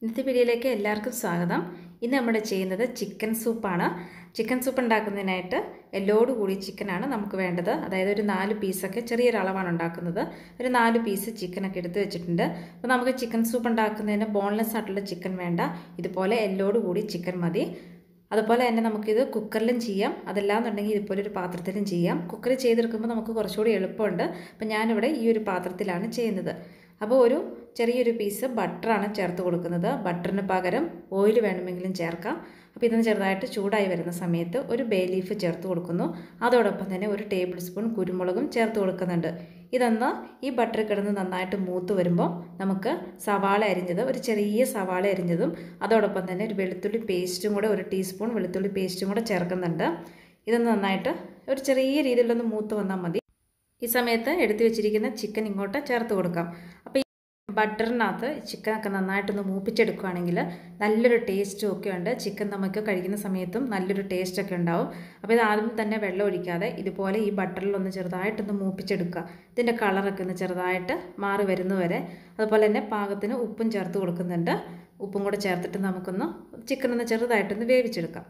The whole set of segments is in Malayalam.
ഇന്നത്തെ വീഡിയോയിലേക്ക് എല്ലാവർക്കും സ്വാഗതം ഇന്ന് നമ്മൾ ചെയ്യുന്നത് ചിക്കൻ സൂപ്പാണ് ചിക്കൻ സൂപ്പ് ഉണ്ടാക്കുന്നതിനായിട്ട് എല്ലോട് കൂടി ചിക്കനാണ് നമുക്ക് വേണ്ടത് അതായത് ഒരു നാല് പീസൊക്കെ ചെറിയൊരളവാണ് ഉണ്ടാക്കുന്നത് ഒരു നാല് പീസ് ചിക്കനൊക്കെ എടുത്ത് വെച്ചിട്ടുണ്ട് അപ്പോൾ നമുക്ക് ചിക്കൻ സൂപ്പ് ഉണ്ടാക്കുന്നതിന് ബോൺലെസ് ആയിട്ടുള്ള ചിക്കൻ വേണ്ട ഇതുപോലെ എല്ലോട് കൂടി ചിക്കൻ മതി അതുപോലെ തന്നെ നമുക്കിത് കുക്കറിലും ചെയ്യാം അതല്ലാന്നുണ്ടെങ്കിൽ ഇതുപോലെ ഒരു പാത്രത്തിലും ചെയ്യാം കുക്കറിൽ ചെയ്തെടുക്കുമ്പോൾ നമുക്ക് കുറച്ചുകൂടി എളുപ്പമുണ്ട് അപ്പോൾ ഞാനിവിടെ ഈ ഒരു പാത്രത്തിലാണ് ചെയ്യുന്നത് അപ്പോൾ ഒരു ചെറിയൊരു പീസ് ബട്ടറാണ് ചേർത്ത് കൊടുക്കുന്നത് ബട്ടറിന് പകരം ഓയിൽ വേണമെങ്കിലും ചേർക്കാം അപ്പോൾ ഇതൊന്ന് ചെറുതായിട്ട് ചൂടായി വരുന്ന സമയത്ത് ഒരു ബേ ലീഫ് ചേർത്ത് കൊടുക്കുന്നു അതോടൊപ്പം തന്നെ ഒരു ടേബിൾ സ്പൂൺ കുരുമുളകും ചേർത്ത് കൊടുക്കുന്നുണ്ട് ഇതൊന്ന് ഈ ബട്ടർ കിടന്ന് നന്നായിട്ട് മൂത്ത് വരുമ്പോൾ നമുക്ക് സവാള അരിഞ്ഞത് ഒരു ചെറിയ സവാള അരിഞ്ഞതും അതോടൊപ്പം തന്നെ ഒരു വെളുത്തുള്ളി പേസ്റ്റും കൂടെ ഒരു ടീസ്പൂൺ വെളുത്തുള്ളി പേസ്റ്റും കൂടെ ചേർക്കുന്നുണ്ട് ഇതൊന്ന് നന്നായിട്ട് ഒരു ചെറിയ രീതിയിലൊന്ന് മൂത്ത് വന്നാൽ മതി ഈ സമയത്ത് എടുത്തു വെച്ചിരിക്കുന്ന ചിക്കൻ ഇങ്ങോട്ട് ചേർത്ത് കൊടുക്കാം അപ്പോൾ ഈ ബട്ടറിനകത്ത് ചിക്കനൊക്കെ നന്നായിട്ടൊന്ന് മൂപ്പിച്ചെടുക്കുകയാണെങ്കിൽ നല്ലൊരു ടേസ്റ്റും ഒക്കെ ഉണ്ട് ചിക്കൻ നമുക്ക് കഴിക്കുന്ന സമയത്തും നല്ലൊരു ടേസ്റ്റൊക്കെ ഉണ്ടാവും അപ്പോൾ ഇത് ആദ്യം തന്നെ വെള്ളം ഒഴിക്കാതെ ഇതുപോലെ ഈ ബട്ടറിലൊന്ന് ചെറുതായിട്ടൊന്ന് മൂപ്പിച്ചെടുക്കുക ഇതിൻ്റെ കളറൊക്കെ ഒന്ന് ചെറുതായിട്ട് മാറി വരുന്നവരെ അതുപോലെ തന്നെ പാകത്തിന് ഉപ്പും ചേർത്ത് കൊടുക്കുന്നുണ്ട് ഉപ്പും കൂടെ ചേർത്തിട്ട് നമുക്കൊന്ന് ചിക്കനൊന്ന് ചെറുതായിട്ടൊന്ന് വേവിച്ചെടുക്കാം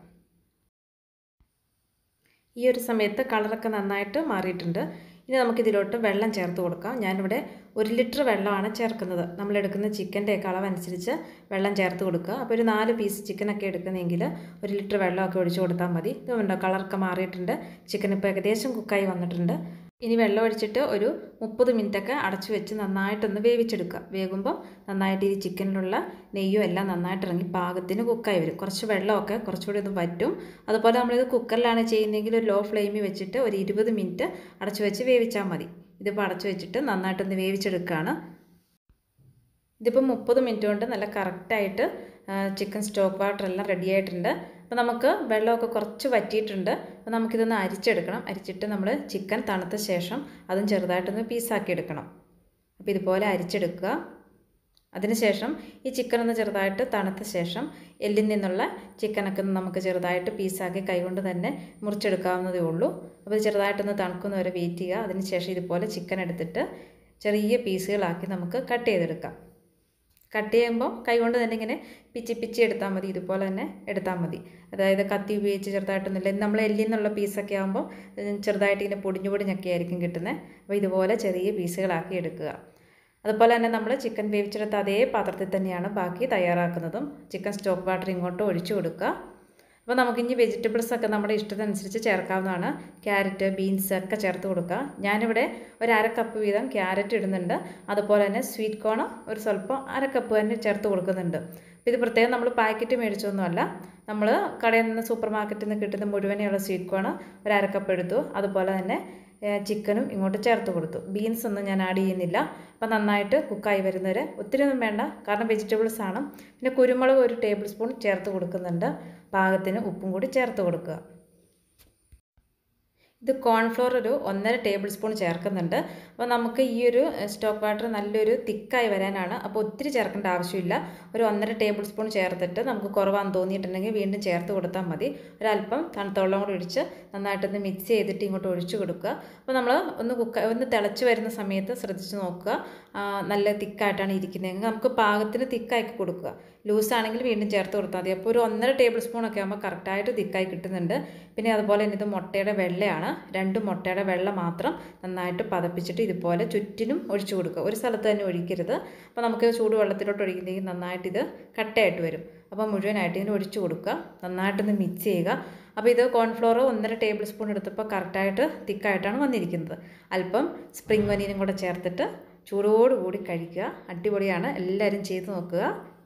ഈ ഒരു സമയത്ത് കളറൊക്കെ നന്നായിട്ട് മാറിയിട്ടുണ്ട് ഇനി നമുക്കിതിലോട്ട് വെള്ളം ചേർത്ത് കൊടുക്കാം ഞാനിവിടെ ഒരു ലിറ്റർ വെള്ളമാണ് ചേർക്കുന്നത് നമ്മൾ എടുക്കുന്ന ചിക്കൻ്റെയൊക്കെ അളവനുസരിച്ച് വെള്ളം ചേർത്ത് കൊടുക്കുക അപ്പോൾ ഒരു നാല് പീസ് ചിക്കനൊക്കെ എടുക്കുന്നെങ്കിൽ ഒരു ലിറ്റർ വെള്ളമൊക്കെ ഒഴിച്ചു കൊടുത്താൽ മതി ഇതുണ്ടോ കളറൊക്കെ മാറിയിട്ടുണ്ട് ചിക്കൻ ഇപ്പോൾ ഏകദേശം കുക്കായി വന്നിട്ടുണ്ട് ഇനി വെള്ളം ഒഴിച്ചിട്ട് ഒരു മുപ്പത് മിനിറ്റൊക്കെ അടച്ചു വെച്ച് നന്നായിട്ടൊന്ന് വേവിച്ചെടുക്കുക വേകുമ്പോൾ നന്നായിട്ട് ഈ ചിക്കനിലുള്ള നെയ്യും എല്ലാം നന്നായിട്ട് ഇറങ്ങി പാകത്തിന് കുക്കായി വരും കുറച്ച് വെള്ളമൊക്കെ കുറച്ചുകൂടി ഇത് വറ്റും അതുപോലെ നമ്മളിത് കുക്കറിലാണ് ചെയ്യുന്നതെങ്കിൽ ഒരു ലോ ഫ്ലെയിമിൽ വെച്ചിട്ട് ഒരു ഇരുപത് മിനിറ്റ് അടച്ചു വെച്ച് വേവിച്ചാൽ മതി ഇതിപ്പോൾ അടച്ചു വെച്ചിട്ട് നന്നായിട്ടൊന്ന് വേവിച്ചെടുക്കുകയാണ് ഇതിപ്പോൾ മുപ്പത് മിനിറ്റ് കൊണ്ട് നല്ല കറക്റ്റായിട്ട് ചിക്കൻ സ്റ്റോക്ക് വാട്ടർ എല്ലാം റെഡി ആയിട്ടുണ്ട് അപ്പോൾ നമുക്ക് വെള്ളമൊക്കെ കുറച്ച് വറ്റിയിട്ടുണ്ട് അപ്പോൾ നമുക്കിതൊന്ന് അരിച്ചെടുക്കണം അരിച്ചിട്ട് നമ്മൾ ചിക്കൻ തണുത്ത ശേഷം അതും ചെറുതായിട്ടൊന്ന് പീസാക്കി എടുക്കണം അപ്പോൾ ഇതുപോലെ അരിച്ചെടുക്കുക അതിനുശേഷം ഈ ചിക്കൻ ഒന്ന് ചെറുതായിട്ട് തണുത്ത ശേഷം എല്ലിൽ നിന്നുള്ള ചിക്കനൊക്കെ നമുക്ക് ചെറുതായിട്ട് പീസാക്കി കൈകൊണ്ട് തന്നെ മുറിച്ചെടുക്കാവുന്നതേ ഉള്ളൂ അപ്പോൾ ഇത് ചെറുതായിട്ടൊന്ന് തണുക്കുന്ന വരെ വെയിറ്റ് ചെയ്യുക അതിനുശേഷം ഇതുപോലെ ചിക്കൻ എടുത്തിട്ട് ചെറിയ പീസുകളാക്കി നമുക്ക് കട്ട് ചെയ്തെടുക്കാം കട്ട് ചെയ്യുമ്പോൾ കൈകൊണ്ട് തന്നെ ഇങ്ങനെ പിച്ചി പിച്ചി എടുത്താൽ മതി ഇതുപോലെ തന്നെ എടുത്താൽ മതി അതായത് കത്തി ഉപയോഗിച്ച് ചെറുതായിട്ടൊന്നുമില്ല നമ്മൾ എല്ലിൽ നിന്നുള്ള പീസൊക്കെ ആകുമ്പോൾ ചെറുതായിട്ട് ഇങ്ങനെ പൊടിഞ്ഞു പൊടിഞ്ഞൊക്കെ ആയിരിക്കും കിട്ടുന്നത് അപ്പോൾ ഇതുപോലെ ചെറിയ പീസുകളാക്കി എടുക്കുക അതുപോലെ തന്നെ നമ്മൾ ചിക്കൻ വേവിച്ചെടുത്ത അതേ പാത്രത്തിൽ തന്നെയാണ് ബാക്കി തയ്യാറാക്കുന്നതും ചിക്കൻ സ്റ്റോക്ക് വാട്ടർ ഇങ്ങോട്ട് ഒഴിച്ചു കൊടുക്കുക അപ്പോൾ നമുക്കിനി വെജിറ്റബിൾസ് ഒക്കെ നമ്മുടെ ഇഷ്ടത്തിനനുസരിച്ച് ചേർക്കാവുന്നതാണ് ക്യാരറ്റ് ബീൻസ് ഒക്കെ ചേർത്ത് കൊടുക്കുക ഞാനിവിടെ ഒരു അര കപ്പ് വീതം ക്യാരറ്റ് ഇടുന്നുണ്ട് അതുപോലെ തന്നെ സ്വീറ്റ് കോൺ ഒരു സ്വല്പം അര കപ്പ് തന്നെ ചേർത്ത് കൊടുക്കുന്നുണ്ട് ഇത് പ്രത്യേകം നമ്മൾ പാക്കറ്റ് മേടിച്ചൊന്നുമല്ല നമ്മൾ കടയിൽ നിന്ന് സൂപ്പർ മാർക്കറ്റിൽ നിന്ന് കിട്ടുന്ന മുഴുവനെയുള്ള സ്വീറ്റ് കോൺ ഒരു അര കപ്പ് എടുത്തു അതുപോലെ തന്നെ ചിക്കനും ഇങ്ങോട്ട് ചേർത്ത് കൊടുത്തു ബീൻസ് ഒന്നും ഞാൻ ആഡ് ചെയ്യുന്നില്ല അപ്പോൾ നന്നായിട്ട് കുക്കായി വരുന്നവരെ ഒത്തിരി ഒന്നും വേണ്ട കാരണം വെജിറ്റബിൾസ് ആണ് പിന്നെ കുരുമുളക് ഒരു ടേബിൾ സ്പൂൺ ചേർത്ത് കൊടുക്കുന്നുണ്ട് പാകത്തിന് ഉപ്പും കൂടി ചേർത്ത് കൊടുക്കുക ഇത് കോൺഫ്ലോർ ഒരു ഒന്നര ടേബിൾ സ്പൂൺ ചേർക്കുന്നുണ്ട് അപ്പോൾ നമുക്ക് ഈ ഒരു സ്റ്റോക്ക് വാട്ടർ നല്ലൊരു തിക്കായി വരാനാണ് അപ്പോൾ ഒത്തിരി ചേർക്കേണ്ട ആവശ്യമില്ല ഒരു ഒന്നര ടേബിൾ സ്പൂൺ ചേർത്തിട്ട് നമുക്ക് കുറവാന്ന് തോന്നിയിട്ടുണ്ടെങ്കിൽ വീണ്ടും ചേർത്ത് കൊടുത്താൽ മതി ഒരല്പം തണുത്ത വെള്ളം കൂടി ഒഴിച്ച് നന്നായിട്ടൊന്ന് മിക്സ് ചെയ്തിട്ട് ഇങ്ങോട്ട് ഒഴിച്ചു കൊടുക്കുക അപ്പോൾ നമ്മൾ ഒന്ന് കുക്ക ഒന്ന് തിളച്ച് വരുന്ന സമയത്ത് ശ്രദ്ധിച്ച് നോക്കുക നല്ല തിക്കായിട്ടാണ് ഇരിക്കുന്നതെങ്കിൽ നമുക്ക് പാകത്തിന് തിക്കാക്കി കൊടുക്കുക ലൂസാണെങ്കിൽ വീണ്ടും ചേർത്ത് കൊടുത്താൽ മതി അപ്പോൾ ഒരു ഒന്നര ടേബിൾ സ്പൂണൊക്കെ ആകുമ്പോൾ കറക്റ്റായിട്ട് തിക്കായി കിട്ടുന്നുണ്ട് പിന്നെ അതുപോലെ തന്നെ ഇത് മുട്ടയുടെ വെള്ളയാണ് രണ്ട് മുട്ടയുടെ വെള്ള മാത്രം നന്നായിട്ട് പതപ്പിച്ചിട്ട് ഇതുപോലെ ചുറ്റിനും ഒഴിച്ചു കൊടുക്കുക ഒരു സ്ഥലത്ത് തന്നെ ഒഴിക്കരുത് അപ്പോൾ നമുക്ക് ചൂടുവെള്ളത്തിലോട്ട് ഒഴിക്കുന്നെങ്കിൽ നന്നായിട്ട് ഇത് കട്ടയായിട്ട് വരും അപ്പോൾ മുഴുവനായിട്ട് ഇതിന് ഒഴിച്ചു കൊടുക്കുക നന്നായിട്ടൊന്ന് മിക്സ് ചെയ്യുക അപ്പോൾ ഇത് കോൺഫ്ലോർ ഒന്നര ടേബിൾ സ്പൂൺ എടുത്തപ്പോൾ കറക്റ്റായിട്ട് തിക്കായിട്ടാണ് വന്നിരിക്കുന്നത് അല്പം സ്പ്രിംഗ് വനീനും കൂടെ ചേർത്തിട്ട് ചൂടോടുകൂടി കഴിക്കുക അടിപൊളിയാണ് എല്ലാവരും ചെയ്ത് നോക്കുക